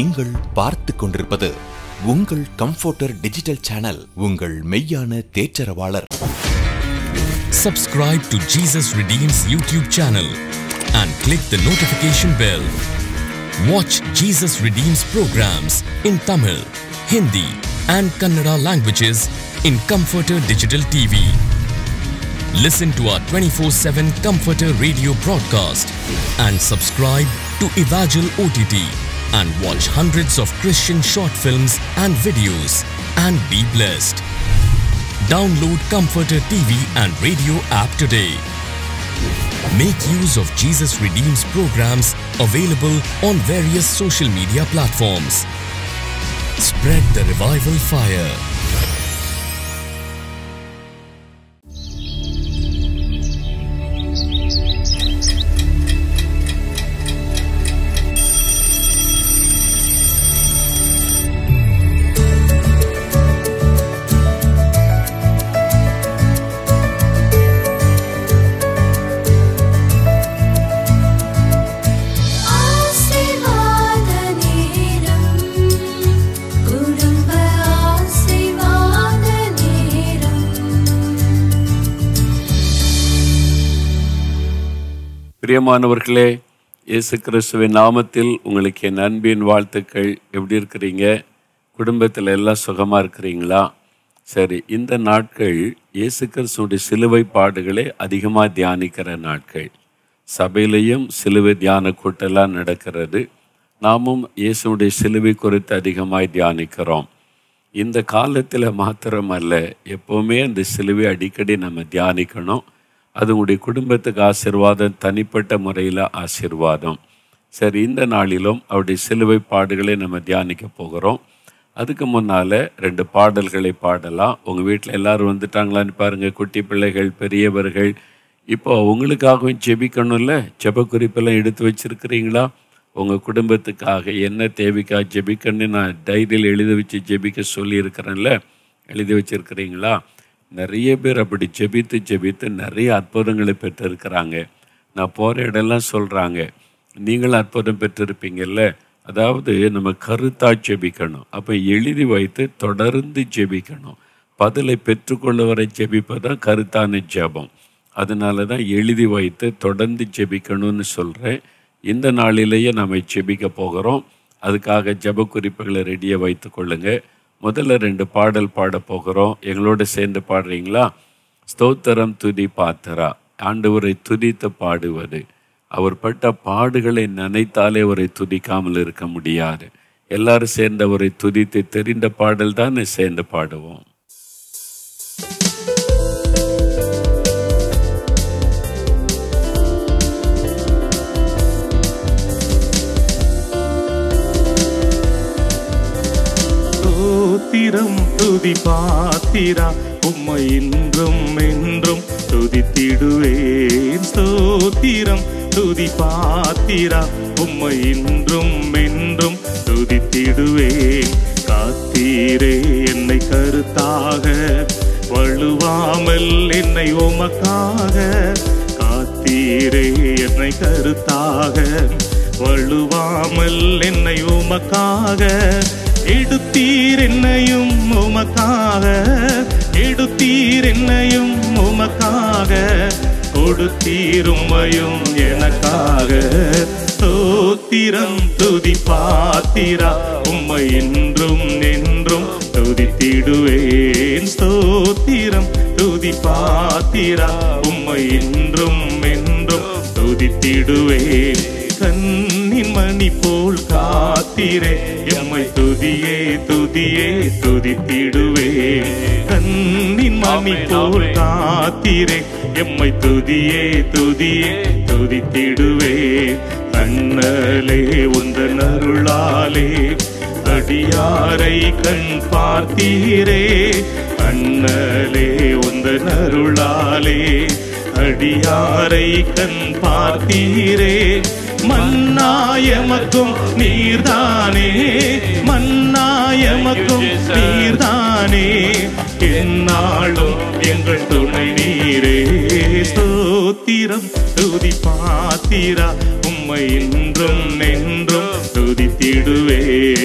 நீங்கள் பார்த்து கொண்டிருப்பது உங்கள் கம்ஃபோர்டர் டிஜிட்டல் சேனல் உங்கள் மெய்யான தேற்றரவாளர் Subscribe to Jesus Redeems YouTube channel and click the notification bell. Watch Jesus Redeems programs in Tamil, Hindi, and Kannada languages in Comforter Digital TV. Listen to our 24 7 Comforter radio broadcast and subscribe to Evangel OTT and watch hundreds of Christian short films and videos and be blessed. Download Comforter TV and radio app today. Make use of Jesus Redeems programs available on various social media platforms. Spread the revival fire. ஆசீர்வாத நேரம் குடும்ப ஆசீர்வாத நேரம் பிரியமானவர்களே இயேசு கிறிஸ்துவின் நாமத்தில் உங்களுக்கு என் அன்பின் வாழ்த்துக்கள் எப்படி இருக்கிறீங்க குடும்பத்தில் எல்லாம் சுகமாக இருக்கிறீங்களா சரி இந்த நாட்கள் இயேசு கிறிஸ்துடைய சிலுவை பாடுகளை அதிகமாக தியானிக்கிற நாட்கள் சபையிலையும் சிலுவை தியான கூட்டெல்லாம் நடக்கிறது நாமும் இயேசுடைய சிலுவை குறித்து அதிகமாய் தியானிக்கிறோம் இந்த காலத்தில் மாத்திரமல்ல எப்போவுமே அந்த சிலுவை அடிக்கடி நம்ம தியானிக்கணும் அது உங்களுடைய குடும்பத்துக்கு ஆசீர்வாதம் தனிப்பட்ட முறையில் ஆசீர்வாதம் சரி இந்த நாளிலும் அவருடைய சிலுவை பாடுகளை நம்ம தியானிக்க போகிறோம் அதுக்கு முன்னால் ரெண்டு பாடல்களை பாடலாம் உங்கள் வீட்டில் எல்லாரும் வந்துட்டாங்களான்னு பாருங்கள் குட்டி பிள்ளைகள் பெரியவர்கள் இப்போ உங்களுக்காகவும் ஜெபிக்கணும்ல ஜெப குறிப்பெல்லாம் எடுத்து வச்சிருக்கிறீங்களா உங்கள் குடும்பத்துக்காக என்ன தேவைக்காக ஜெபிக்கணும்னு நான் டைரியில் எழுதி வச்சு ஜெபிக்க சொல்லியிருக்கிறேன்ல எழுதி வச்சிருக்கிறீங்களா நிறைய பேர் அப்படி ஜெபித்து ஜெபித்து நிறைய அற்புதங்களை பெற்றிருக்கிறாங்க நான் போகிற இடம்லாம் சொல்கிறாங்க நீங்களும் அற்புதம் பெற்றிருப்பீங்கல்ல அதாவது நம்ம கருத்தா ஜெபிக்கணும் அப்போ எழுதி வைத்து தொடர்ந்து ஜெபிக்கணும் பதிலை பெற்றுக்கொள்ள வரை ஜெபிப்பதான் கருத்தான ஜெபம் அதனால தான் எழுதி வைத்து தொடர்ந்து ஜெபிக்கணும்னு சொல்கிறேன் இந்த நாளிலேயே நம்ம ஜெபிக்க போகிறோம் அதுக்காக ஜெப குறிப்புகளை ரெடியாக வைத்து கொள்ளுங்க முதல்ல ரெண்டு பாடல் பாட போகிறோம் எங்களோட சேர்ந்து பாடுறீங்களா ஸ்தோத்திரம் துதி பாத்திரா ஆண்டவரை துதித்து பாடுவது அவர் பட்ட பாடுகளை நினைத்தாலே அவரை துதிக்காமல் இருக்க முடியாது எல்லாரும் சேர்ந்து அவரை துதித்து தெரிந்த பாடல் தான் சேர்ந்து பாடுவோம் ஸ்தோத்திரம் துதி பாத்திரா உம்மை இன்றும் என்றும் துதித்திடுவேன் ஸ்தோத்திரம் துதி பாத்திரா உம்மை இன்றும் என்றும் துதித்திடுவேன் காத்தீரே என்னை கருத்தாக வழுவாமல் என்னை உமக்காக காத்தீரே என்னை கருத்தாக வழுவாமல் என்னை உமக்காக எடுத்தீர் என்னையும் உமக்காக எடுத்தீர் என்னையும் உமக்காக கொடுத்தீர் உம்மையும் எனக்காக ஸ்தோத்திரம் துதி பாத்திரா உம்மை என்றும் என்றும் துதித்திடுவேன் ஸ்தோத்திரம் துதி பாத்திரா உம்மை என்றும் என்றும் துதித்திடுவேன் கண்ணின் மணி போல் காத்திரே எம்மை துதியே துதியே துதித்திடுவேன் கண்ணின் மணி போல் காத்திரே எம்மை துதியே துதியே துதித்திடுவேன் கண்ணலே உந்தன் அருளாலே அடியாரை கண் பார்த்தீரே அண்ணலே உந்தன் அருளாலே அடியாரை கண் பார்த்தீரே மன்னாயமக்கும் நீர்தானே மன்னாயமக்கும் நீர்தானே என்னாலும் எங்கள் துணை நீரே ஸ்தோத்திரம் துதி பாத்திரா உம்மை என்றும் என்றும் துதித்திடுவே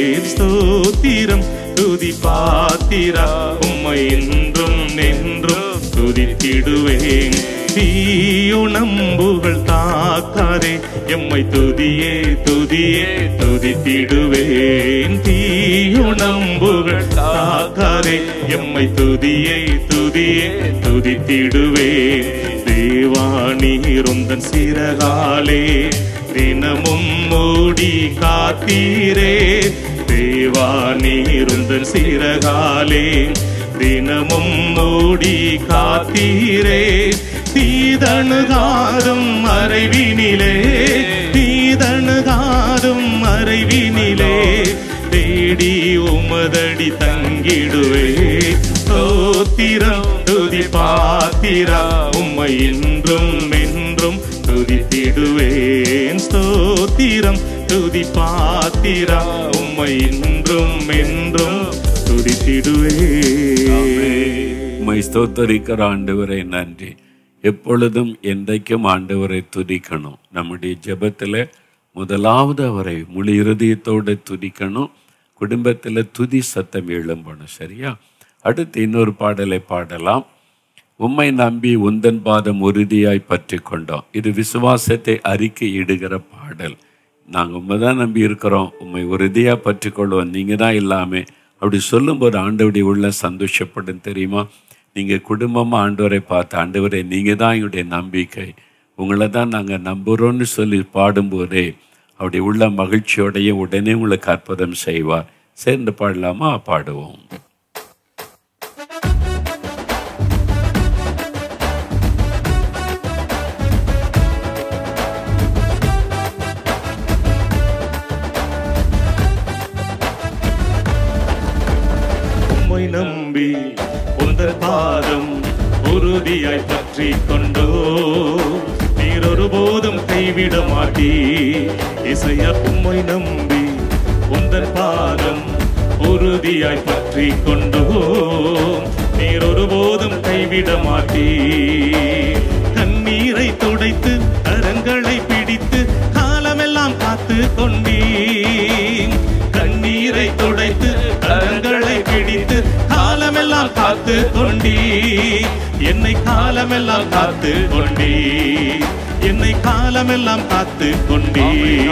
ஸ்தோத்திரம் துதி பாத்திரா உம்மை என்றும் நின்றும் துதித்திடுவேன் தீயுணம்புகள் தாக்காதே எம்மை துதியே துதியே துதித்திடுவேன் தீயுணம்புகள் தாக்காதே எம்மை துதியை துதியே துதித்திடுவேன் தேவானீருந்தன் சிறகாலே தினமும் மூடி காத்தீரே தேவானீருந்தன் சிறகாலே தினமும் மூடி காத்தீரே தீதணுகாதும் மறைவினிலே தீதணுகாதும் மறைவினிலே தேடி உமதடி தங்கிடுவே ஸ்தோத்திரம் துதி பாத்திரா உம்மை என்றும் என்றும் துதித்திடுவேன் ஸ்தோத்திரம் துதி பாத்திரா உம்மை என்றும் என்றும் துதித்திடுவேன் உம்மை ஸ்தோத்தரிக்கிற ஆண்டவரை நன்றி எப்பொழுதும் என்றைக்கும் ஆண்டவரை துதிக்கணும் நம்முடைய ஜெபத்தில் முதலாவது அவரை முழு இருதயத்தோடு துதிக்கணும் குடும்பத்தில் துதி சத்தம் எழும்பணும் சரியா அடுத்து இன்னொரு பாடலை பாடலாம் உம்மை நம்பி உந்தன் பாதம் உறுதியாய் பற்றி கொண்டோம் இது விசுவாசத்தை அறிக்கை இடுகிற பாடல் நாங்கள் உண்மை தான் நம்பி இருக்கிறோம் உண்மை உறுதியாக பற்றி கொள்வோம் நீங்கள் தான் இல்லாமல் அப்படி சொல்லும்போது ஆண்டவருடைய உள்ள சந்தோஷப்படும் தெரியுமா நீங்கள் குடும்பமாக ஆண்டவரை பார்த்து ஆண்டவரை நீங்கள் தான் எங்களுடைய நம்பிக்கை உங்களை தான் நாங்கள் நம்புகிறோன்னு சொல்லி பாடும்போதே அப்படி உள்ள மகிழ்ச்சியோடைய உடனே உங்களுக்கு அற்புதம் செய்வார் சேர்ந்து பாடலாமா பாடுவோம் உம்மை நம்பி உந்தன் பாதம் உறுதியாய் பற்றி கொண்டோ நீர் ஒருபோதும் கைவிட மாட்டீ இசையா உம்மை நம்பி உந்தன் பாதம் உறுதியாய் பற்றி கொண்டோ நீர் ஒருபோதும் கைவிட மாட்டீ கண்ணீரை துடைத்து கரங்களை பிடித்து காலமெல்லாம் காத்து கொண்டீர் கண்ணீரை துடைத்து கரங்களை பிடித்து காலமெல்லாம் காத்து கொண்டீ என்னை காலமெல்லாம் காத்து கொண்டீ என்னை காலமெல்லாம் காத்து கொண்டீ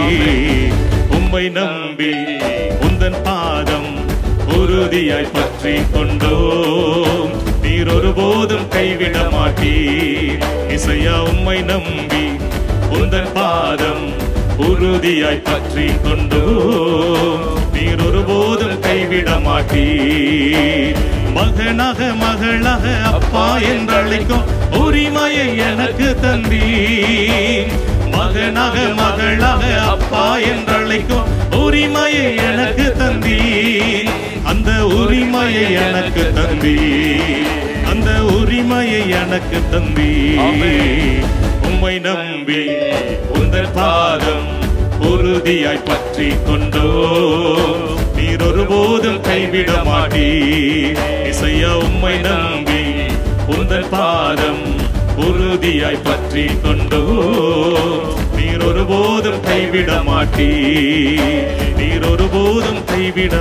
உம்மை நம்பி உந்தன் பாதம் உறுதியாய் பற்றி கொண்டோம் நீர் ஒருபோதும் கைவிட மாட்டீர் இசையா உம்மை நம்பி உந்தன் பாதம் உறுதியாய் பற்றி கொண்டோம் நீர் ஒருபோதும் கைவிட மாட்டீர் மகனாக மகளாக அப்பா என்றழைக்கும் உரிமையை எனக்கு தந்தீர் மகனாக மகளாக அப்பா என்றழைக்கும் உரிமையை எனக்கு தந்தீர் அந்த உரிமையை எனக்கு தந்தீர் அந்த உரிமையை எனக்கு தந்தீர் உம்மை நம்பி உந்தன் பாதம் உறுதியாய் பற்றி கொண்டோ நீர் ஒருபோதும் கைவிட மாட்டீர் இசையா உம்மை நம்பி உந்தன் பாதம் உறுதியாய் பற்றி கொண்டோ நீர் ஒருபோதும் கைவிட மாட்டீர் நீர் ஒருபோதும் கைவிட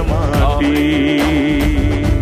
மாட்டீர்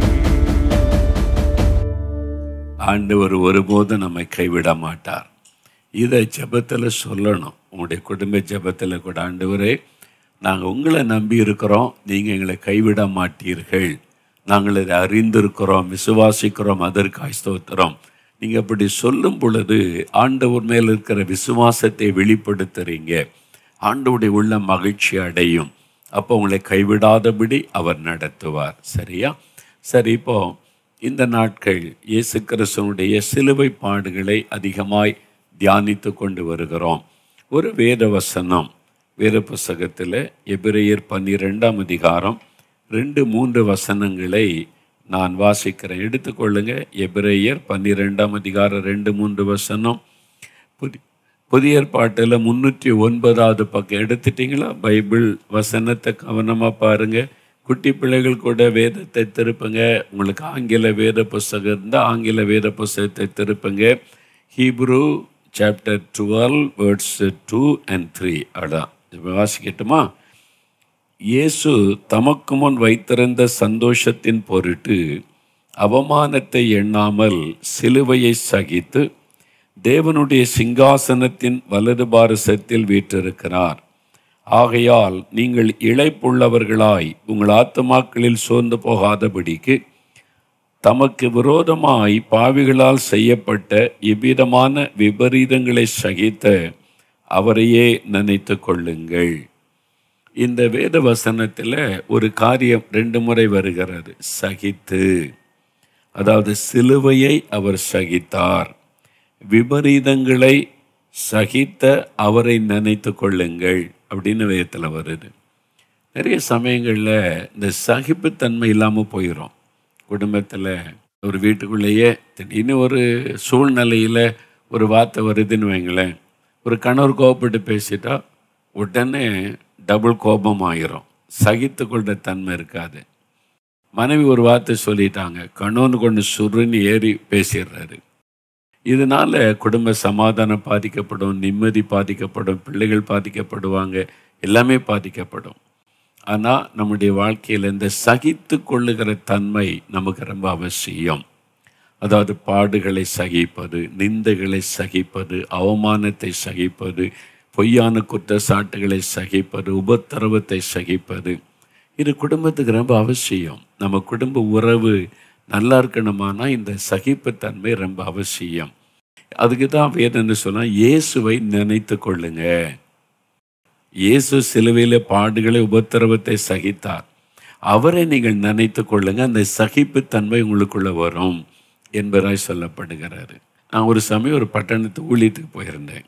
ஆண்டவர் ஒருபோதும் நம்மை கைவிட மாட்டார் இதை ஜெபத்தில் சொல்லணும் உங்களுடைய குடும்ப ஜெபத்தில் கூட ஆண்டவரே நாங்கள் உங்களை நம்பி இருக்கிறோம் நீங்கள் எங்களை கைவிட மாட்டீர்கள் நாங்கள் இதை அறிந்திருக்கிறோம் விசுவாசிக்கிறோம் அதற்காய் ஸ்தோத்திரம் நீங்கள் அப்படி சொல்லும் பொழுது ஆண்டவர் மேல் இருக்கிற விசுவாசத்தை வெளிப்படுத்துறீங்க ஆண்டவருடைய உள்ள மகிழ்ச்சி அடையும் அப்போ உங்களை கைவிடாதபடி அவர் நடத்துவார் சரியா சரி இப்போ இந்த நாட்கள் இயேசு கிறிஸ்துவனுடைய சிலுவை பாடுகளை அதிகமாய் தியானித்து கொண்டு வருகிறோம் ஒரு வேத வசனம் வேத புஸ்தகத்தில் எபிரேயர் பன்னிரெண்டாம் அதிகாரம் ரெண்டு மூன்று வசனங்களை நான் வாசிக்கிறேன் எடுத்துக்கொள்ளுங்க எபிரேயர் பன்னிரெண்டாம் அதிகாரம் ரெண்டு மூன்று வசனம் புதி புதிய ஏற்பாட்டில் முந்நூற்றி ஒன்பதாவது பக்கம் எடுத்துட்டீங்களா பைபிள் வசனத்தை கவனமாக பாருங்க குட்டி பிள்ளைகள் கூட வேதத்தை திருப்புங்க உங்களுக்கு ஆங்கில வேத புஸ்தகம் இருந்தால் ஆங்கில வேத புஸ்தகத்தை திருப்புங்க Hebrew chapter twelve words two and three அதான் இப்ப வாசிக்கட்டுமா இயேசு தமக்கு முன் வைத்திருந்த சந்தோஷத்தின் பொருட்டு அவமானத்தை எண்ணாமல் சிலுவையை சகித்து தேவனுடைய சிங்காசனத்தின் வலது பாரசத்தில் வீற்றிருக்கிறார் ஆகையால் நீங்கள் இளைப்புள்ளவர்களாய் உங்கள் ஆத்துமாக்களில் சோர்ந்து போகாதபடிக்கு தமக்கு விரோதமாய் பாவிகளால் செய்யப்பட்ட இவ்விதமான விபரீதங்களை சகித்த அவரையே நினைத்து கொள்ளுங்கள் இந்த வேத வசனத்தில் ஒரு காரியம் ரெண்டு முறை வருகிறது சகித்து அதாவது சிலுவையை அவர் சகித்தார் விபரீதங்களை சகித்த அவரை நினைத்து கொள்ளுங்கள் அப்படின்னு வேதத்தில் வருது நிறைய சமயங்களில் இந்த சகிப்புத்தன்மை இல்லாமல் போயிடும் குடும்பத்தில் ஒரு வீட்டுக்குள்ளேயே திடீர்னு ஒரு சூழ்நிலையில் ஒரு வார்த்தை வருதுன்னு வைங்களேன் ஒரு கணவர் கோபப்பட்டு பேசிட்டா உடனே டபுள் கோபம் ஆயிரும் சகித்து கொள்கிற தன்மை இருக்காது மனைவி ஒரு வார்த்தை சொல்லிட்டாங்க கணவன் கொண்டு சுருன்னு ஏறி பேசிடுறாரு இதனால குடும்ப சமாதானம் பாதிக்கப்படும் நிம்மதி பாதிக்கப்படும் பிள்ளைகள் பாதிக்கப்படுவாங்க எல்லாமே பாதிக்கப்படும் ஆனால் நம்முடைய வாழ்க்கையில் இந்த சகித்து கொள்ளுகிற தன்மை நமக்கு ரொம்ப அவசியம் அதாவது பாடுகளை சகிப்பது நிந்தைகளை சகிப்பது அவமானத்தை சகிப்பது பொய்யான குற்றச்சாட்டுகளை சகிப்பது உபத்திரவத்தை சகிப்பது இது குடும்பத்துக்கு ரொம்ப அவசியம் நம்ம குடும்ப உறவு நல்லா இருக்கணுமானா இந்த சகிப்புத்தன்மை ரொம்ப அவசியம் அதுக்கு தான் வேதம்னு சொன்னால் இயேசுவை நினைத்து கொள்ளுங்க இயேசு சிலுவையில் பாடுகளை உபத்திரவத்தை சகித்தார் அவரை நீங்கள் நினைத்து கொள்ளுங்க அந்த சகிப்புத்தன்மை உங்களுக்குள்ள வரும் என்பதாய் சொல்லப்படுகிறாரு நான் ஒரு சமயம் ஒரு பட்டணத்து ஊழியத்துக்கு போயிருந்தேன்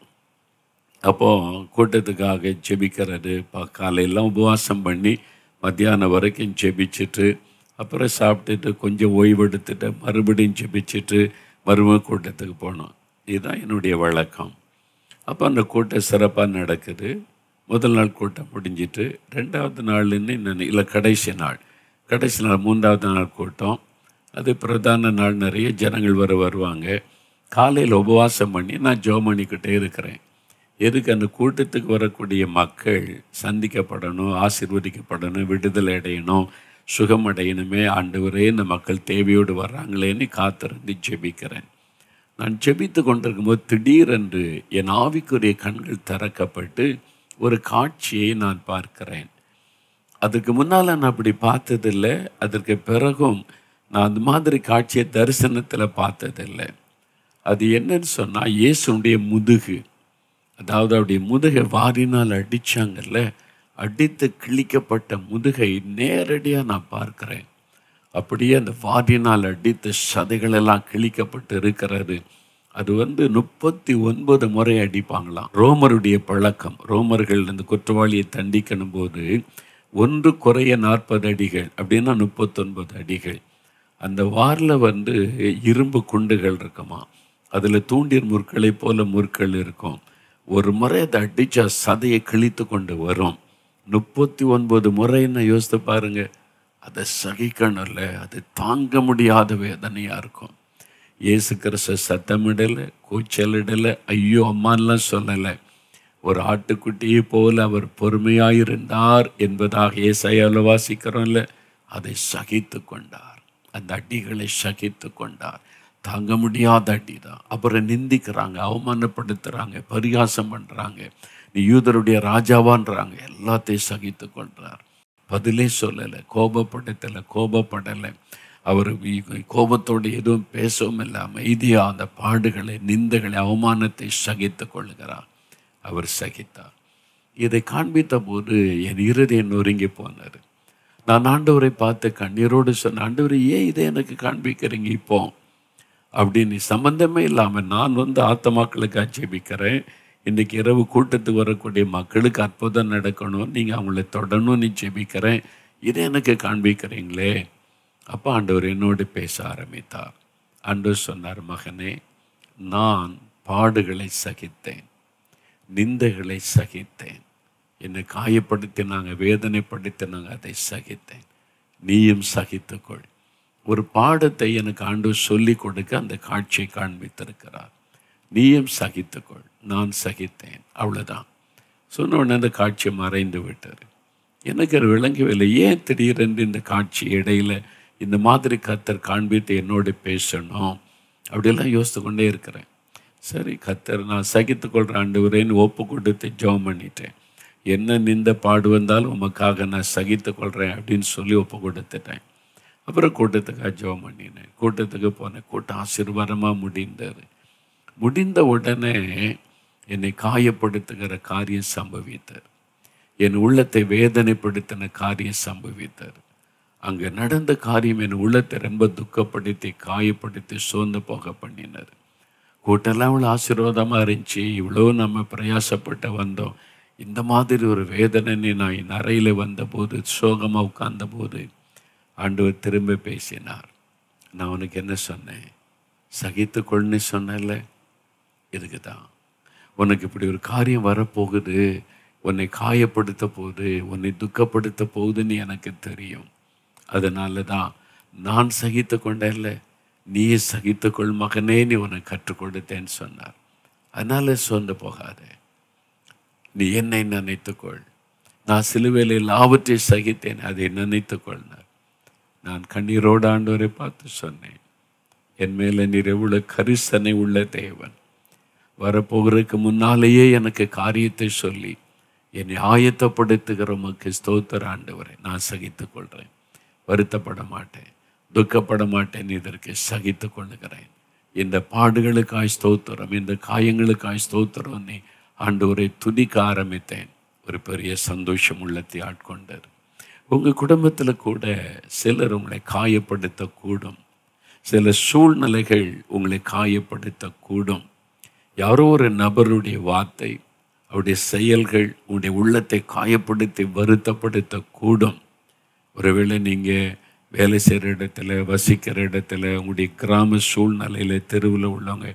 அப்போது கூட்டத்துக்காக ஜெபிக்கிறது ப- காலையெல்லாம் உபவாசம் பண்ணி மத்தியானம் வரைக்கும் ஜெபிச்சுட்டு அப்புறம் சாப்பிட்டுட்டு கொஞ்சம் ஓய்வெடுத்துட்டு மறுபடியும் ஜெபிச்சுட்டு மறுபடியும் கூட்டத்துக்கு போனோம் இதுதான் என்னுடைய வழக்கம் அப்போ அந்த கூட்டம் சிறப்பாக நடக்குது முதல் நாள் கூட்டம் முடிஞ்சிட்டு ரெண்டாவது நாள்னு நான் இல்லை கடைசி நாள் கடைசி நாள் மூன்றாவது நாள் கூட்டம் அது பிரதான நாள் நிறைய ஜனங்கள் வர வருவாங்க காலையில் உபவாசம் பண்ணி நான் ஜெபம் பண்ணிக்கிட்டே இருக்கிறேன் எதுக்கு அந்த கூட்டத்துக்கு வரக்கூடிய மக்கள் சந்திக்கப்படணும் ஆசீர்வதிக்கப்படணும் விடுதலை அடையணும் சுகம் அடையணுமே ஆண்டவரே இந்த மக்கள் தேவையோடு வர்றாங்களேன்னு காத்திருந்து ஜெபிக்கிறேன் நான் ஜெபித்து கொண்டிருக்கும்போது திடீரென்று என் ஆவிக்குரிய கண்கள் திறக்கப்பட்டு ஒரு காட்சியை நான் பார்க்கிறேன் அதுக்கு முன்னால் நான் அப்படி பார்த்ததில்லை அதற்கு பிறகும் நான் அந்த மாதிரி காட்சியை தரிசனத்தில் பார்த்ததில்லை அது என்னன்னு சொன்னால் இயேசுடைய முதுகு அதாவது அவருடைய முதுகை வாரினால் அடிச்சாங்கல்ல அடித்து கிழிக்கப்பட்ட முதுகை நேரடியாக நான் பார்க்கிறேன் அப்படியே அந்த வாரினால் அடித்த சதைகளெல்லாம் கிழிக்கப்பட்டு இருக்கிறது அது வந்து முப்பத்தி ஒன்பது முறை அடிப்பாங்களாம் ரோமருடைய பழக்கம் ரோமர்கள் அந்த குற்றவாளியை தண்டிக்கணும் போது ஒன்று குறைய நாற்பது அடிகள் அப்படின்னா முப்பத்தொன்பது அடிகள் அந்த வாரில் வந்து இரும்பு குண்டுகள் இருக்குமா அதில் தூண்டிர் முற்களைப் போல முற்கள் இருக்கும் ஒரு முறை அதை அடித்தா சதையை கிழித்து கொண்டு வரும் முப்பத்தி ஒன்பது முறைன்னு யோசித்து பாருங்க அதை சகிக்கணும்ல அது தாங்க முடியாத வேதனையாக இருக்கும் இயேசு கிறிஸ்து சத்தமிடலை கூச்சலிடலை ஐயோ அம்மான்லாம் சொல்லலை ஒரு ஆட்டுக்குட்டியை போல அவர் பொறுமையாயிருந்தார் என்பதாக ஏசாயால வாசிக்கிறோம்ல அதை சகித்து கொண்டார் அந்த அடிகளை சகித்து கொண்டார் தாங்க முடியாத அடி தான் அப்புறம் நிந்திக்கிறாங்க அவமானப்படுத்துகிறாங்க பரிகாசம் பண்ணுறாங்க நீ யூதருடைய ராஜாவான்றாங்க எல்லாத்தையும் சகித்து கொண்டார் பதிலே சொல்லலை கோபப்படுத்தலை கோபப்படலை அவர் இ- கோபத்தோடு எதுவும் பேசவும் இல்லை அமைதியாக அந்த பாடுகளை நிந்தைகளை அவமானத்தை சகித்து கொள்ளுகிறார் அவர் சகித்தார் இதை காண்பித்த போது என் இருதயம் நொறுங்கி போனார் நான் ஆண்டவரை பார்த்து கண்ணீரோடு சொன்ன ஆண்டவரை ஏன் இதை எனக்கு காண்பிக்கிறீங்க இப்போ அப்படின்னு சம்பந்தமே இல்லாமல் நான் வந்து ஆத்தமாக்களுக்கு ஜெபிக்கிறேன் இன்றைக்கி இரவு கூட்டத்துக்கு வரக்கூடிய மக்களுக்கு அற்புதம் நடக்கணும் நீங்கள் அவங்கள தொடணும்னு ஜெபிக்கிறேன் இதை எனக்கு காண்பிக்கிறீங்களே அப்போ ஆண்டவர் என்னோடு பேச ஆரம்பித்தார் ஆண்டவர் சொன்னார் மகனே நான் பாடுகளை சகித்தேன் நிந்தைகளை சகித்தேன் என்னை காயப்படுத்தினாங்க வேதனைப்படுத்தினாங்க அதை சகித்தேன் நீயும் சகித்துக்கொள் ஒரு பாடத்தை எனக்கு ஆண்டவர் சொல்லிக் கொடுக்க அந்த காட்சியை காண்பித்திருக்கிறார் நீயும் சகித்துக்கொள் நான் சகித்தேன் அவ்வளோதான் சொன்ன உடனே அந்த காட்சி மறைந்து விட்டார் எனக்கு அது விளங்கவில்லை ஏன் திடீரென்று இந்த காட்சி இடையில இந்த மாதிரி கத்தர் காண்பித்து என்னோடு பேசணும் அப்படியெல்லாம் யோசித்து கொண்டே இருக்கிறேன் சரி கத்தர் நான் சகித்து கொள்கிற ஆண்டவரேன்னு ஒப்பு கொடுத்து ஜெபம் பண்ணிட்டேன் என்ன நிந்த பாடு வந்தாலும் உமக்காக நான் சகித்து கொள்கிறேன் அப்படின்னு சொல்லி ஒப்பு கொடுத்துட்டேன் அப்புறம் கூட்டத்துக்காக ஜெபம் பண்ணினேன் கூட்டத்துக்கு போனேன் கூட்டம் ஆசீர்வாதமாக முடிந்தது முடிந்த உடனே என்னை காயப்படுத்துகிற காரியம் சம்பவித்தார் என் உள்ளத்தை வேதனைப்படுத்தின காரியம் சம்பவித்தார் அங்கே நடந்த காரியம் என் உள்ளத்தை ரொம்ப துக்கப்படுத்தி காயப்படுத்தி சோர்ந்து போக பண்ணினார் கூட்டெல்லாம் இவ்வளோ ஆசீர்வாதமாக இருந்துச்சு இவ்வளோ நம்ம பிரயாசப்பட்டு வந்தோம் இந்த மாதிரி ஒரு வேதனை நான் என் அறையில் வந்தபோது சோகமாக உட்கார்ந்தபோது ஆண்டவர் திரும்ப பேசினார் நான் உனக்கு என்ன சொன்னேன் சகித்துக்கொள்னு சொன்னேன்ல இதுக்கு தான் உனக்கு இப்படி ஒரு காரியம் வரப்போகுது உன்னை காயப்படுத்த போகுது உன்னை துக்கப்படுத்த போகுதுன்னு எனக்கு தெரியும் அதனால தான் நான் சகித்து கொண்டேன்ல நீயே சகித்துக்கொள் மகனே நீ உனக்கு கற்றுக் கொடுத்தேன்னு சொன்னார் அதனால சோர்ந்து போகாதே நீ என்னை நினைத்துக்கொள் நான் சிலுவையில் எல்லாவற்றையும் சகித்தேன் அதை நினைத்துக்கொள்னார் நான் கண்ணீரோடு ஆண்டவரை பார்த்து சொன்னேன் என் மேல நீர் எவ்வளவு கரிசனை உள்ள தேவன் வரப்போகிறதுக்கு முன்னாலேயே எனக்கு காரியத்தை சொல்லி என்னை ஆயத்தப்படுத்துகிற உமக்கு ஸ்தோத்திர ஆண்டவரை நான் சகித்துக் கொள்கிறேன் வருத்தப்பட மாட்டேன் துக்கப்பட மாட்டேன் இதற்கு சகித்துக் கொள்ளுகிறேன் இந்த பாடுகளுக்காய் ஸ்தோத்திரம் இந்த காயங்களுக்காய் ஸ்தோத்திரம் நீ ஆண்டவரை துதிக்க ஆரம்பித்தேன் ஒரு பெரிய சந்தோஷம் உள்ளத்தை ஆட்கொண்டது உங்கள் குடும்பத்தில் கூட சிலர் உங்களை காயப்படுத்தக்கூடும் சில சூழ்நிலைகள் உங்களை காயப்படுத்தக்கூடும் யாரோ ஒரு நபருடைய வார்த்தை அவருடைய செயல்கள் உங்களுடைய உள்ளத்தை காயப்படுத்தி வருத்தப்படுத்தக்கூடும் ஒருவேளை நீங்கள் வேலை செய்கிற இடத்துல வசிக்கிற இடத்துல உங்களுடைய கிராம சூழ்நிலையில் தெருவில் உள்ளவங்க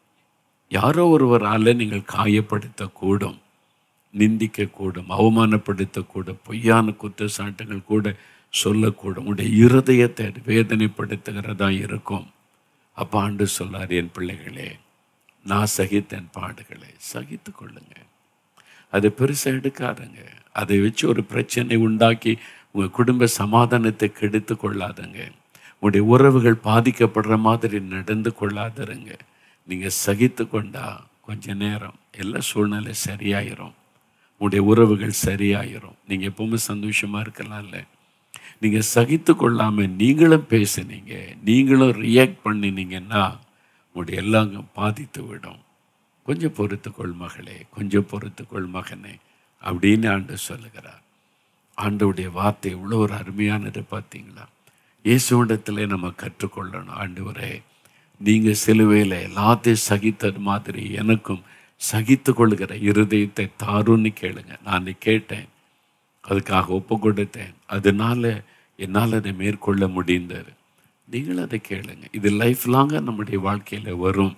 யாரோ ஒருவரால் நீங்கள் காயப்படுத்தக்கூடும் நிந்திக்கக்கூடும் அவமானப்படுத்தக்கூடும் பொய்யான குற்றச்சாட்டுகள் கூட சொல்லக்கூடும் உங்களுடைய இருதயத்தை அது வேதனைப்படுத்துகிறதா இருக்கும் அப்போ ஆண்டு சொல்லார் என் பிள்ளைகளே நான் சகித்தேன் பாடுகளை சகித்து கொள்ளுங்க அதை பெருசாக எடுக்காதுங்க அதை வச்சு ஒரு பிரச்சனை உண்டாக்கி உங்கள் குடும்ப சமாதானத்தை கெடுத்து கொள்ளாதங்க உங்களுடைய உறவுகள் பாதிக்கப்படுற மாதிரி நடந்து கொள்ளாதருங்க நீங்கள் சகித்து கொண்டா கொஞ்ச நேரம் எல்லா சூழ்நிலை சரியாயிரும் உங்களுடைய உறவுகள் சரியாயிரும் நீங்கள் எப்பவுமே சந்தோஷமாக இருக்கலாம்ல நீங்கள் சகித்து கொள்ளாமல் நீங்களும் பேசுனீங்க நீங்களும் ரியாக்ட் பண்ணினீங்கன்னா உங்களுடைய எல்லாம் பாதித்து விடும் கொஞ்சம் பொறுத்துக்கொள் மகளே கொஞ்சம் பொறுத்துக்கொள் மகனே அப்படின்னு ஆண்டு சொல்லுகிறார் ஆண்டவுடைய வார்த்தை எவ்வளோ ஒரு அருமையானது பார்த்தீங்களா இயேசுவிடத்தில் நம்ம கற்றுக்கொள்ளணும் ஆண்டவரே நீங்கள் சிலுவையில் எல்லாத்தையும் சகித்தது மாதிரி எனக்கும் சகித்து கொள்கிற இருதயத்தை தாருன்னு கேளுங்க நான் அதை கேட்டேன் அதுக்காக ஒப்பு கொடுத்தேன் அதனால என்னால் அதை மேற்கொள்ள முடிந்தது நீங்களும் அதை கேளுங்க இது லைஃப் லாங்காக நம்முடைய வாழ்க்கையில் வரும்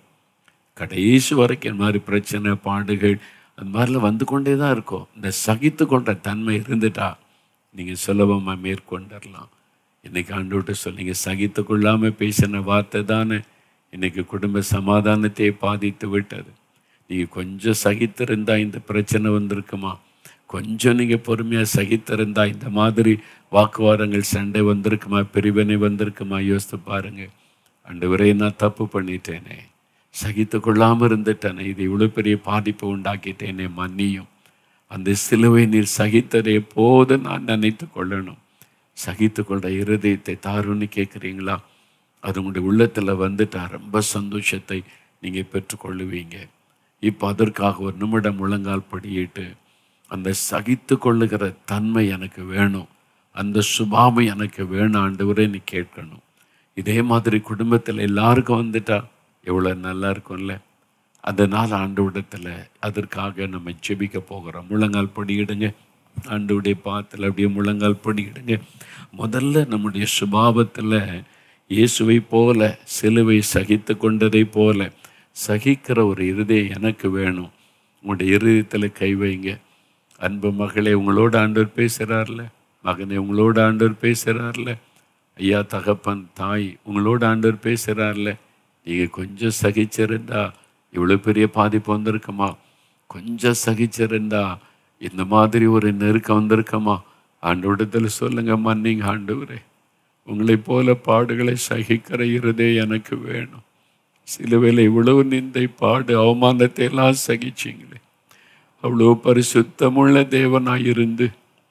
கடைசி வரைக்கும் இந்த மாதிரி பிரச்சனை பாடுகள் அந்த மாதிரிலாம் வந்து கொண்டே தான் இருக்கும் இந்த சகித்து கொண்ட தன்மை இருந்துட்டா நீங்கள் சுலபமாக மேற்கொண்டுடலாம் இன்னைக்கு ஆண்டோட்ட சொன்னீங்க சகித்து கொள்ளாமல் பேசின வார்த்தை தானே இன்னைக்கு குடும்ப சமாதானத்தை பாதித்து விட்டது நீங்கள் கொஞ்சம் சகித்திருந்தா இந்த பிரச்சனை வந்திருக்குமா கொஞ்சம் நீங்கள் பொறுமையாக சகித்திருந்தா இந்த மாதிரி வாக்குவாதங்கள் சண்டை வந்திருக்குமா பிரிவினை வந்திருக்குமா யோசித்து பாருங்க ஆண்டவரே நான் தப்பு பண்ணிட்டேனே சகித்து கொள்ளாமல் இருந்துட்டேனே இது இவ்வளோ பெரிய பாதிப்பை உண்டாக்கிட்டேனே மன்னியும் அந்த சிலுவை நீர் சகித்ததை எப்போது நான் நினைத்து கொள்ளணும் சகித்து கொண்ட இருதயத்தை தாருன்னு கேட்குறீங்களா அது உங்களுடைய உள்ளத்தில் வந்துட்டா ரொம்ப சந்தோஷத்தை நீங்கள் பெற்றுக்கொள்ளுவீங்க இப்போ அதற்காக ஒரு நிமிடம் முழங்கால் படியிட்டு அந்த சகித்து கொள்ளுகிற தன்மை எனக்கு வேணும் அந்த சுபாவம் எனக்கு வேணும் ஆண்டவரே நீ கேட்கணும் இதே மாதிரி குடும்பத்தில் எல்லாருக்கும் வந்துட்டா எவ்வளோ நல்லா இருக்கும்ல அதனால் ஆண்டவிடத்தில் அதற்காக நம்ம ஜெபிக்க போகிறோம் முழங்கால் படியிடுங்க ஆண்டவுடைய பாத்தில் அப்படியே முழங்கால் படியிடுங்க முதல்ல நம்முடைய சுபாவத்தில் இயேசுவை போல சிலுவை சகித்து கொண்டதை போல சகிக்கிற ஒரு இருதயம் எனக்கு வேணும் உங்களுடைய இருதயத்தில் கை வைங்க அன்பு மகளே உங்களோட ஆண்டவர் பேசுகிறார்ல மகனே உங்களோட ஆண்டவர் பேசுகிறார்ல ஐயா தகப்பன் தாய் உங்களோட ஆண்டவர் பேசுகிறார்ல நீங்கள் கொஞ்சம் சகிச்சிருந்தா இவ்வளோ பெரிய பாதிப்பு வந்திருக்குமா கொஞ்சம் சகிச்சிருந்தா இந்த மாதிரி ஒரு நெருக்கம் வந்திருக்குமா ஆண்டவரிடத்தில் சொல்லுங்க மன்னிங்க ஆண்டவரே உங்களைப் போல பாடுகளை சகிக்கிற இருதே எனக்கு வேணும் சிலுவையில் இவ்வளவு நிந்தை பாடு அவமானத்தை எல்லாம் சகிச்சிங்களே அவ்வளோ பரிசுத்தமுள்ள தேவனாய் இருந்து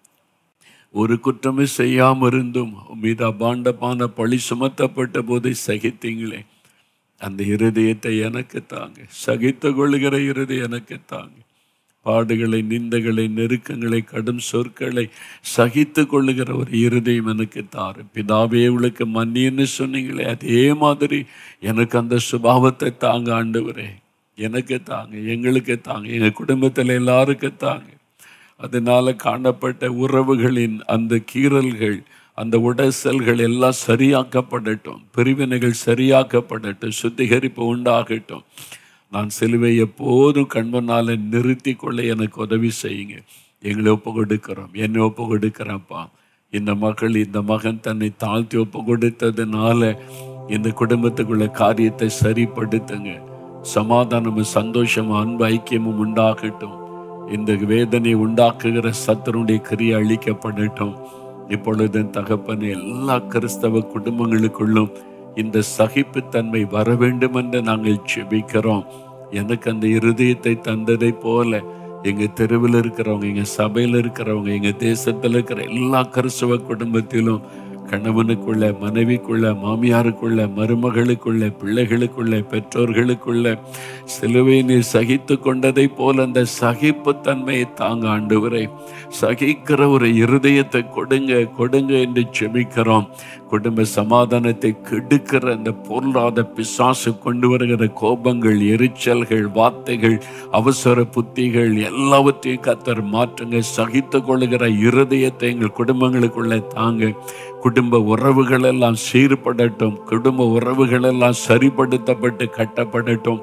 ஒரு குற்றமும் செய்யாம இருந்தும் உன் மீது அபாண்டமான பழி சுமத்தப்பட்ட போதை சகித்தீங்களே அந்த இருதயத்தை எனக்கு தாங்க சகித்து கொள்ளுகிற இருதயம் எனக்கு தாங்க பாடுகளை நிந்தைகளை நெருக்கங்களை கடும் சொற்களை சகித்து கொள்ளுகிற ஒரு இருதயம் எனக்கு தாரு பிதாவே இவளுக்கு மன்னின்னு சொன்னீங்களே அதே மாதிரி எனக்கு அந்த சுபாவத்தை தாங்க ஆண்டவரே எனக்கு தாங்க எங்களுக்கு தாங்க எங்கள் குடும்பத்தில் எல்லாருக்கும் தாங்க அதனால காணப்பட்ட உறவுகளின் அந்த கீறல்கள் அந்த உடைசல்கள் எல்லாம் சரியாக்கப்படட்டும் பிரிவினைகள் சரியாக்கப்படட்டும் சுத்திகரிப்பு உண்டாகட்டும் நான் சிலுவை எப்போதும் கண்மனால நிறுத்தி கொள்ள எனக்கு உதவி செய்யுங்க எங்களை ஒப்பு கொடுக்கிறோம் என்னை ஒப்பு கொடுக்கிறேன்ப்பா இந்த மகள் இந்த மகன் தன்னை தாழ்த்தி ஒப்பு கொடுத்ததுனால இந்த குடும்பத்துக்குள்ள காரியத்தை சரிப்படுத்துங்க சமாதானமும் சந்தோஷமும் அன்பு ஐக்கியமும் உண்டாகட்டும் இந்த வேதனை உண்டாக்குகிற சத்தருடைய கிரியை அழிக்கப்படட்டும் இப்பொழுது தகப்பன் எல்லா கிறிஸ்தவ குடும்பங்களுக்குள்ளும் இந்த சகிப்புத்தன்மை வர வேண்டும் என்று நாங்கள் செபிக்கிறோம் எனக்கு அந்த இருதயத்தை தந்ததை போல எங்க தெருவில் இருக்கிறவங்க எங்க சபையில் இருக்கிறவங்க எங்க தேசத்தில் இருக்கிற எல்லா கிறிஸ்தவ குடும்பத்திலும் கணவனுக்குள்ள மனைவிக்குள்ள மாமியாருக்குள்ள மருமகளுக்குள்ள பிள்ளைகளுக்குள்ள பெற்றோர்களுக்குள்ள சிலுவை நீர் சகித்து கொண்டதை போல அந்த சகிப்புத்தன்மையை தாங்க ஆண்டவரை சகிக்கிற ஒரு இருதயத்தை கொடுங்க கொடுங்க என்று செபிக்கிறோம் குடும்ப சமாதானத்தை கெடுக்கிற அந்த பொருளாத பிசாசு கொண்டு வருகிற கோபங்கள் எரிச்சல்கள் வார்த்தைகள் அவசர புத்திகள் எல்லாவற்றையும் கத்தர் மாற்றுங்க சகித்து கொள்ளுகிற இருதயத்தை எங்கள் குடும்பங்களுக்குள்ள தாங்க குடும்ப உறவுகள் எல்லாம் சீர்படட்டும் குடும்ப உறவுகள் எல்லாம் சரிப்படுத்தப்பட்டு கட்டப்படட்டும்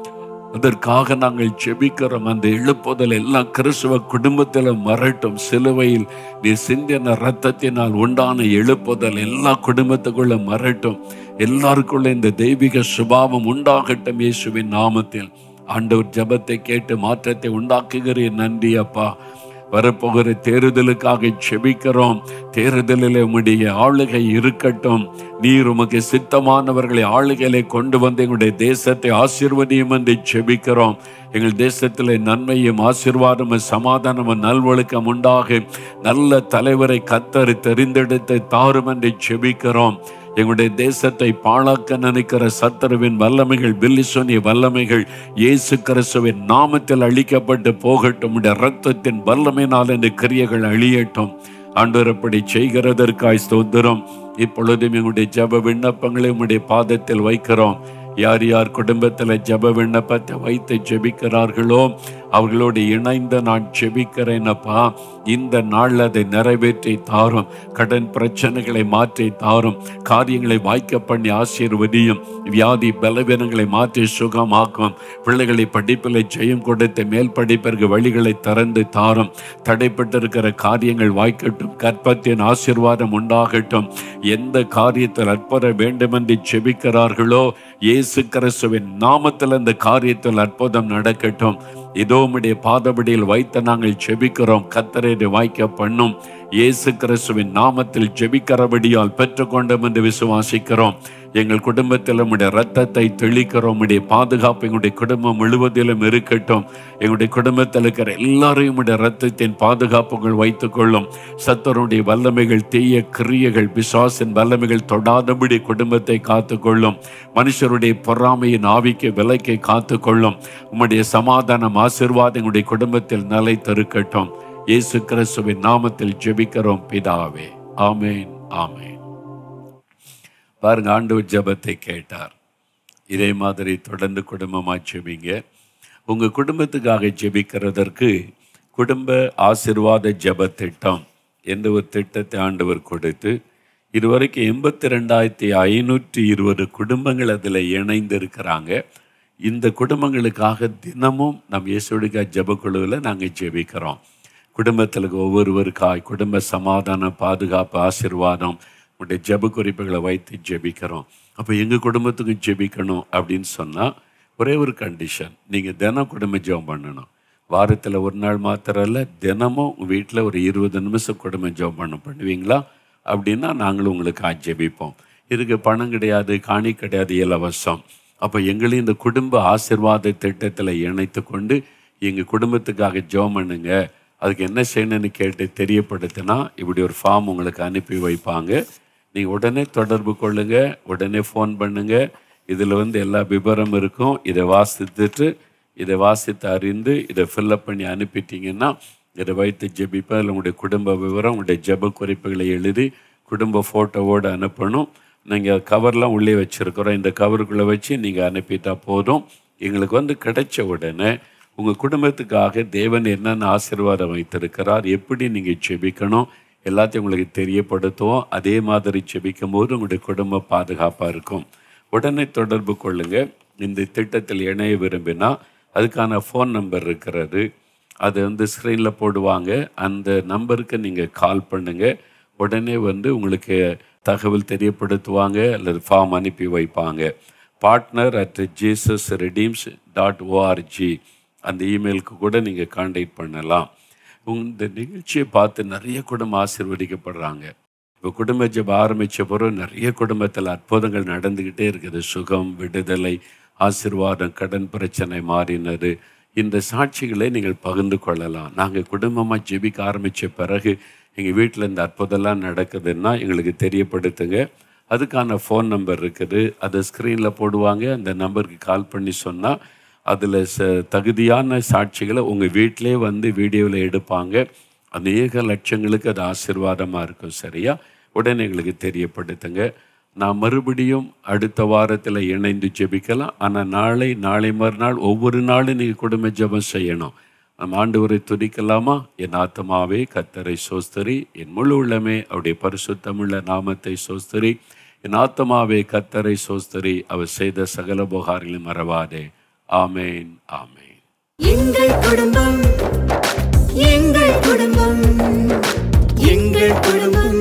அதற்காக நாங்கள் ஜெபிக்கிறோம் அந்த எழுப்புதல் எல்லாம் கிறிஸ்துவ குடும்பத்தில் மறட்டும் சிலுவையில் நீ சிந்தின ரத்தத்தினால் உண்டான எழுப்புதல் எல்லா குடும்பத்துக்குள்ள மறட்டும் எல்லாருக்குள்ள இந்த தெய்வீக சுபாவம் உண்டாகட்டும் இயேசுவின் நாமத்தில் ஆண்டவர் ஜெபத்தை கேட்டு மாற்றத்தை உண்டாக்குகிறேன் நன்றி அப்பா வரப்போகிற தேர்தலுக்காக செபிக்கிறோம் தேர்தலில் உம்முடைய ஆளுகை இருக்கட்டும் நீர் உமக்கு சித்தமானவர்களை ஆளுகையிலே கொண்டு வந்து எங்களுடைய தேசத்தை ஆசீர்வதியும் என்று செபிக்கிறோம் எங்கள் தேசத்தில் நன்மையும் ஆசீர்வாதமும் சமாதானமும் நல்வொழுக்கம் உண்டாக நல்ல தலைவரை கத்தர் தெரிந்தெடுத்து தாரும் என்று செபிக்கிறோம் எங்களுடைய தேசத்தை பாழாக்க நினைக்கிற சத்தருவின் வல்லமைகள் பில்லிசோனிய வல்லமைகள் இயேசு கிறிஸ்துவின் நாமத்தில் அழிக்கப்பட்டு போகட்டும் உடைய ரத்தத்தின் வல்லமையினால் இந்த கிரியைகள் அழியட்டும் ஆண்டவர் அப்படி செய்கிறதற்காய் ஸ்தோத்திரம் இப்பொழுதும் எங்களுடைய ஜப விண்ணப்பங்களை உம்முடைய பாதத்தில் வைக்கிறோம் யார் யார் குடும்பத்தில் ஜப விண்ணப்பத்தை வைத்து ஜெபிக்கிறார்களோ அவர்களோடு இணைந்து நான் ஜெபிக்கிறேனப்பா இந்த நாள் அதை நிறைவேற்றி தாரும் கடன் பிரச்சனைகளை மாற்றி தாரும் காரியங்களை வாய்க்க பண்ணி ஆசீர்வதியும் வியாதி பலவீனங்களை மாற்றி சுகமாக்கும் பிள்ளைகளை படிப்பில் ஜெயம் கொடுத்து மேல் படிப்பிற்கு வழிகளை திறந்து தாரும் தடைப்பட்டிருக்கிற காரியங்கள் வாய்க்கட்டும் கற்பத்தின் ஆசீர்வாதம் உண்டாகட்டும் எந்த காரியத்தில் அற்புற வேண்டும் என்று செபிக்கிறார்களோ இயேசு கிறிஸ்துவின் நாமத்தில் அந்த காரியத்தில் அற்புதம் நடக்கட்டும் இதோ உம்முடைய பாதபடியில் வைத்து நாங்கள் ஜெபிக்கிறோம் கத்தரை வாய்க்க பண்ணும் இயேசு கிறிஸ்துவின் நாமத்தில் ஜெபிக்கிறபடியால் பெற்றுக்கொண்டோம் என்று விசுவாசிக்கிறோம் எங்கள் குடும்பத்தில் உம்முடைய ரத்தத்தை தெளிக்கிறோம் உம்முடைய பாதுகாப்பு எங்களுடைய குடும்பம் முழுவதிலும் இருக்கட்டும் எங்களுடைய குடும்பத்தில் இருக்கிற எல்லாரையும் உம்முடைய ரத்தத்தின் பாதுகாப்புகள் வைத்துக் கொள்ளும் சத்தருடைய வல்லமைகள் தீய கிரியைகள் பிசாசின் வல்லமைகள் தொடாதபடி குடும்பத்தை காத்துக்கொள்ளும் மனுஷருடைய பொறாமையின் ஆவிக்கு விலைக்கு காத்துக்கொள்ளும் உம்முடைய சமாதானம் ஆசிர்வாதம் எங்களுடைய குடும்பத்தில் நிலை தருக்கட்டும் இயேசு கிறிஸ்துவின் நாமத்தில் ஜெபிக்கிறோம் பிதாவே ஆமேன் ஆமேன் பாருங்க ஆண்டவர் ஜெபத்தை கேட்டார் இதே மாதிரி தொடர்ந்து குடும்பமாக ஜெபிங்க உங்கள் குடும்பத்துக்காக ஜெபிக்கிறதற்கு குடும்ப ஆசிர்வாத ஜெப திட்டம் என்ற ஒரு திட்டத்தை ஆண்டவர் கொடுத்து இதுவரைக்கும் எண்பத்தி ரெண்டாயிரத்தி ஐநூற்றி இருபது குடும்பங்கள் அதில் இணைந்து இருக்கிறாங்க இந்த குடும்பங்களுக்காக தினமும் நம் இயேசுடிக்கா ஜெபக்குழுவில் நாங்கள் ஜெபிக்கிறோம் குடும்பத்தில் ஒவ்வொருவருக்காய் குடும்ப சமாதானம் பாதுகாப்பு ஆசிர்வாதம் உடைய ஜெப குறிப்புகளை வைத்து ஜெபிக்கிறோம் அப்போ எங்கள் குடும்பத்துக்கும் ஜெபிக்கணும் அப்படின்னு சொன்னால் ஒரே ஒரு கண்டிஷன் நீங்கள் தினம் குடும்ப ஜெபம் பண்ணணும் வாரத்தில் ஒரு நாள் மாத்திரம் இல்லை தினமும் உங்கள் வீட்டில் ஒரு இருபது நிமிஷம் குடும்பம் ஜெபம் பண்ண பண்ணுவீங்களா அப்படின்னா நாங்களும் உங்களுக்கு ஆட்சேபிப்போம் இதுக்கு பணம் கிடையாது காணி கிடையாது இலவசம் அப்போ எங்களையும் இந்த குடும்ப ஆசிர்வாத திட்டத்தில் இணைத்து கொண்டு எங்கள் குடும்பத்துக்காக ஜெபம் பண்ணுங்க அதுக்கு என்ன செய்யணும்னு கேட்டு தெரியப்படுத்தினா இப்படி ஒரு ஃபார்ம் உங்களுக்கு அனுப்பி வைப்பாங்க நீங்கள் உடனே தொடர்பு கொள்ளுங்க உடனே ஃபோன் பண்ணுங்க இதில் வந்து எல்லா விவரம் இருக்கும் இதை வாசித்துட்டு இதை வாசித்து அறிந்து இதை ஃபில்லப் பண்ணி அனுப்பிட்டீங்கன்னா இதை வைத்து ஜெபிப்பேன் அதில் உங்களுடைய குடும்ப விவரம் உங்களுடைய ஜெப குறிப்புகளை எழுதி குடும்ப ஃபோட்டோவோடு அனுப்பணும் நீங்கள் கவர்லாம் உள்ளே வச்சுருக்கிறோம் இந்த கவருக்குள்ளே வச்சு நீங்கள் அனுப்பிட்டா போதும் எங்களுக்கு வந்து கிடைச்ச உடனே உங்கள் குடும்பத்துக்காக தேவன் என்னென்ன ஆசீர்வாதம் வைத்திருக்கிறார் எப்படி நீங்கள் ஜெபிக்கணும் எல்லாத்தையும் உங்களுக்கு தெரியப்படுத்துவோம் அதே மாதிரி ஜெபிக்கும் போது உங்களுடைய குடும்பம் பாதுகாப்பாக இருக்கும் உடனே தொடர்பு கொள்ளுங்க இந்த திட்டத்தில் இணைய விரும்பினா அதுக்கான ஃபோன் நம்பர் இருக்கிறது அது வந்து ஸ்க்ரீனில் போடுவாங்க அந்த நம்பருக்கு நீங்கள் கால் பண்ணுங்க உடனே வந்து உங்களுக்கு தகவல் தெரியப்படுத்துவாங்க அல்லது ஃபார்ம் அனுப்பி வைப்பாங்க partner at Jesus redeems dot org அந்த இமெயிலுக்கு கூட நீங்கள் காண்டாக்ட் பண்ணலாம் இந்த நிகழ்ச்சியை பார்த்து நிறைய குடும்பம் ஆசீர்வதிக்கப்படுறாங்க இப்போ குடும்ப ஜெபம் ஆரம்பித்த பிறகு நிறைய குடும்பத்தில் அற்புதங்கள் நடந்துக்கிட்டே இருக்குது சுகம் விடுதலை ஆசீர்வாதம் கடன் பிரச்சனை மாறினது இந்த சாட்சிகளை நீங்கள் பகிர்ந்து கொள்ளலாம் நாங்கள் குடும்பமாக ஜெபிக்க ஆரம்பித்த பிறகு எங்கள் வீட்டில் இந்த அற்புதம்லாம் நடக்குதுன்னா எங்களுக்கு தெரியப்படுத்துங்க அதுக்கான ஃபோன் நம்பர் இருக்குது அதை ஸ்க்ரீனில் போடுவாங்க அந்த நம்பருக்கு கால் பண்ணி சொன்னால் அதில் ச தகுதியான சாட்சிகளை உங்கள் வீட்டிலே வந்து வீடியோவில் எடுப்பாங்க அநேக லட்சங்களுக்கு அது ஆசீர்வாதமாக இருக்கும் சரியா உடனே எங்களுக்கு தெரியப்படுத்துங்க நான் மறுபடியும் அடுத்த வாரத்தில் இணைந்து ஜெபிக்கலாம் ஆனால் நாளை நாளை மறுநாள் ஒவ்வொரு நாளும் நீங்கள் குடும்ப ஜெபம் செய்யணும் நம்ம ஆண்டவரை துதிக்கலாமா என் ஆத்மாவே கத்தரை சோஸ்தரி என் முழு உள்ளமே அவருடைய பரிசுத்தமுள்ள நாமத்தை சோஸ்தரி என் ஆத்மாவே கத்தரை சோஸ்தரி அவர் செய்த சகல புகாரிலும் மறவாதே ஆமேன் ஆமேன் எங்கள் குடும்பம் எங்கள் குடும்பம் எங்கள் குடும்பம்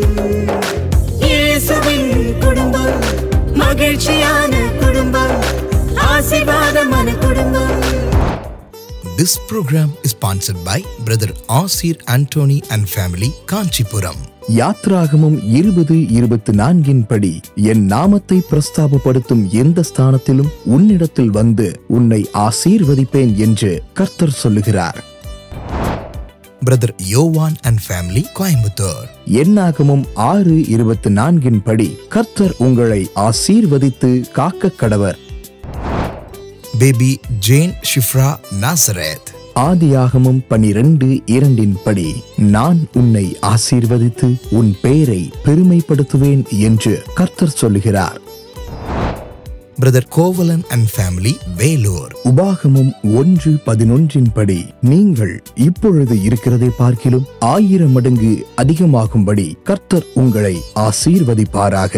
இயேசுவின் குடும்பம் மகிழ்ச்சியான குடும்பம் ஆசீர்வாதமான குடும்பம் This program is sponsored by Brother Asir Anthony and family, Kanchipuram. யாத்ராகமம் இருபது இருபத்தி நான்கின் படி என் நாமத்தை பிரஸ்தாபப்படுத்தும் எந்த ஸ்தானத்திலும் உன்னிடத்தில் வந்து உன்னை ஆசீர்வதிப்பேன் என்று கர்த்தர் சொல்லுகிறார் Brother Yovan and family, Coimbatore. என்னாகமும் ஆறு இருபத்தி நான்கின் படி கர்த்தர் உங்களை ஆசீர்வதித்து காக்க கடவர் Baby Jane Shifra Nazareth. ஆதியாகமும் பனிரெண்டு இரண்டின் படி நான் உன்னை ஆசீர்வதித்து உன் பெயரை பெருமைப்படுத்துவேன் என்று கர்த்தர் சொல்லுகிறார் Brother Kovalan and family, Velur. உபாகமும் ஒன்று பதினொன்றின் படி நீங்கள் இப்பொழுது இருக்கிறதை பார்க்கிலும் ஆயிரம் மடங்கு அதிகமாகும்படி கர்த்தர் உங்களை ஆசீர்வதிப்பாராக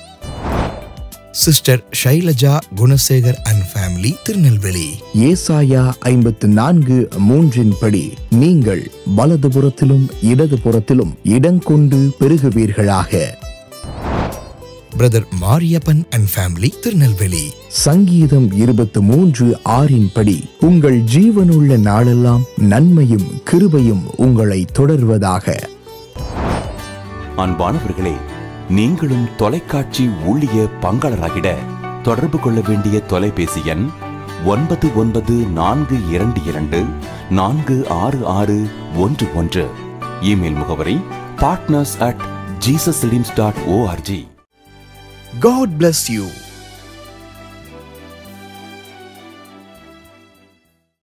Sister Shailaja Gunasegar and family, Tirunelveli. ஏசாயா ஐம்பத்து நான்கு மூன்றின் படி நீங்கள் வலதுபுறத்திலும் இடதுபுறத்திலும் இடங்கொண்டு பெருகுவீர்களாக Brother Mariappan and family, Tirunelveli. சங்கீதம் இருபத்து மூன்று ஆறின் படி உங்கள் ஜீவனுள்ள நாளெல்லாம் நன்மையும் கிருபையும் உங்களை தொடர்வதாக அன்பானவர்களே நீங்களும் தொலைக்காட்சி ஊழிய பங்காளராகிட தொடர்பு கொள்ள வேண்டிய தொலைபேசி எண் ஒன்பது ஒன்பது நான்கு இரண்டு இரண்டு நான்கு ஆறு ஆறு ஒன்று ஒன்று இமெயில் முகவரி partners at Jesus dot org God bless you.